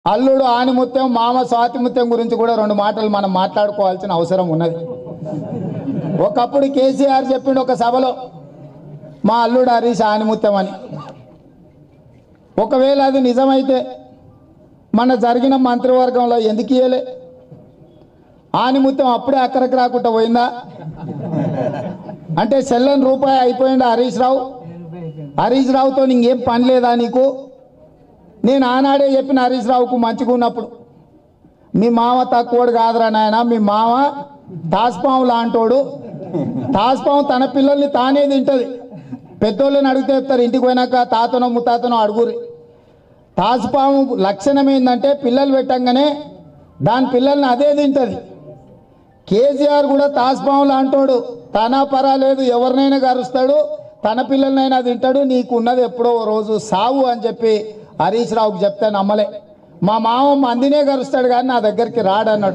అల్లుడు ఆనిముత్యం మామ స్వాతిముత్యం గురించి కూడా రెండు మాటలు మనం మాట్లాడుకోవాల్సిన అవసరం ఉన్నది ఒకప్పుడు కేసీఆర్ చెప్పిండు ఒక సభలో మా అల్లుడు హరీష్ ఆనిముత్యం అని ఒకవేళ అది నిజమైతే మన జరిగిన మంత్రివర్గంలో ఎందుకు ఇయ్యలే ఆనిముత్యం అప్పుడే అక్కడికి రాకుండా పోయిందా అంటే సెల్లని రూపాయి అయిపోయిందా హరీష్ రావు హరీష్ రావుతో ఇంకేం పని లేదా నీకు నేను ఆనాడే చెప్పిన హరీష్ రావుకు మంచిగా ఉన్నప్పుడు మీ మామ తక్కువడు కాదురా నాయన మీ మామ తాస్పాము లాంటోడు తాస్పాము తన పిల్లల్ని తానే తింటది పెద్దోళ్ళని అడిగితే చెప్తారు ఇంటికి పోయినాక తాతనో ముత్తాతనో అడుగురి తాసుపాము లక్షణం ఏంటంటే పిల్లలు పెట్టంగానే దాని పిల్లల్ని అదే తింటది కేసీఆర్ కూడా తాస్పాము లాంటోడు తన పరాలేదు ఎవరినైనా గరుస్తాడు తన పిల్లలనైనా తింటాడు నీకు ఉన్నది ఎప్పుడో ఓ రోజు సావు అని చెప్పి హరీష్ రావుకి చెప్తే నమ్మలే మా మామ మందినే గరుస్తాడు కానీ నా దగ్గరికి రాడన్నాడు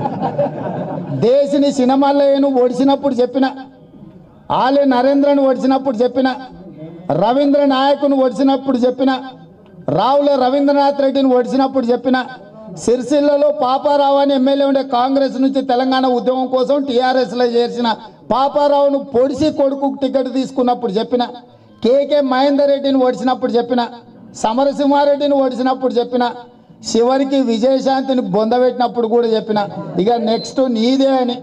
దేశిని సినిమాల్లో ఒడిసినప్పుడు చెప్పిన ఆలే నరేంద్రను ఒడిసినప్పుడు చెప్పిన రవీంద్ర నాయకుని ఒడిసినప్పుడు చెప్పిన రావుల రవీంద్రనాథ్ రెడ్డిని ఒడిసినప్పుడు చెప్పిన సిరిసిల్లలో పాపారావు అని ఎమ్మెల్యే ఉండే కాంగ్రెస్ నుంచి తెలంగాణ ఉద్యమం కోసం టీఆర్ఎస్లో చేర్చిన పాపారావును పొడిసి కొడుకు టికెట్ తీసుకున్నప్పుడు చెప్పిన కేకే మహేందర్ రెడ్డిని ఓడిసినప్పుడు చెప్పిన సమరసింహారెడ్డిని ఓడిసినప్పుడు చెప్పిన చివరికి విజయశాంతిని బొందబెట్టినప్పుడు కూడా చెప్పిన ఇక నెక్స్ట్ నీదే అని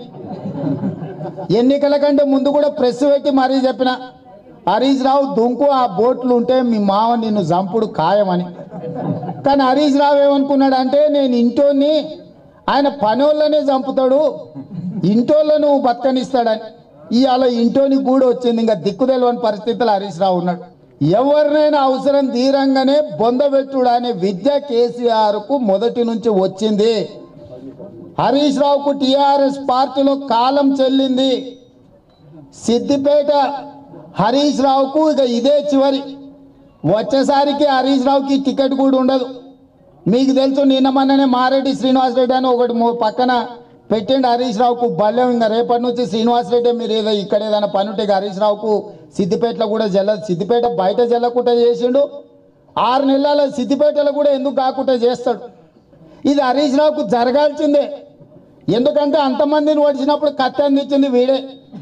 ఎన్నికల కంటే ముందు కూడా ప్రెస్ పెట్టి మరీ చెప్పిన హరీష్ రావు దుంకు ఆ బోట్లు ఉంటే మీ మావ నిన్ను చంపుడు ఖాయమని కానీ హరీష్ రావు ఏమనుకున్నాడు అంటే నేను ఇంటోని ఆయన పనోళ్ళనే చంపుతాడు ఇంటోళ్ళను బతకనిస్తాడని ఇవాళ ఇంటోని కూడా వచ్చింది ఇంకా దిక్కు తెలియని పరిస్థితుల్లో హరీష్ రావు ఉన్నాడు ఎవరినైనా అవసరం తీరంగానే బొందబెట్టుడు అనే విద్య కేసీఆర్కు మొదటి నుంచి వచ్చింది హరీష్ రావుకు టిఆర్ఎస్ పార్టీలో కాలం చెల్లింది సిద్దిపేట హరీష్ రావుకు ఇక ఇదే చివరి వచ్చేసరికి హరీష్ రావుకి టికెట్ కూడా ఉండదు మీకు తెలుసు నిన్న మొన్ననే మారెడ్డి శ్రీనివాస్ రెడ్డి అని ఒకటి మో- పక్కన పెట్టిండు హరీష్ రావుకు బల్లెం ఇంకా రేపటి నుంచి శ్రీనివాస్ రెడ్డి మీరు ఏదో ఇక్కడ ఏదైనా పని ఉంటే ఇక హరీష్ రావుకు సిద్దిపేటలో కూడా జల్ల సిద్దిపేట బయట జల్లకుండా చేసిండు ఆరు నెలల సిద్దిపేటలో కూడా ఎందుకు కాకుండా చేస్తాడు ఇది హరీష్ రావుకు జరగాల్సిందే ఎందుకంటే అంతమందిని ఓడిచినప్పుడు కత్తి అందించింది వీడే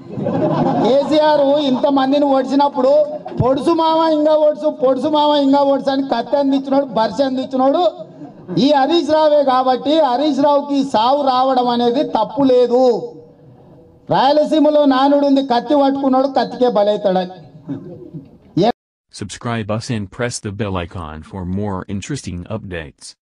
కేసీఆర్ ఇంతమందిని ఓడిచినప్పుడు పొడుసు మామ ఇంకా ఓడుసు పొడుసు మామ ఇంకా ఓడుసు అని కత్తి అందించినాడు బర్ష అందించినాడు ఈ హరీష్ రావే కాబట్టి హరీష్ రావుకి సావు రావడం అనేది తప్పు లేదు రాయలసీమలో నానుడు ఉంది కత్తి పట్టుకున్నాడు కత్తికే బలవుతాడని Subscribe us and press the bell icon for more interesting updates.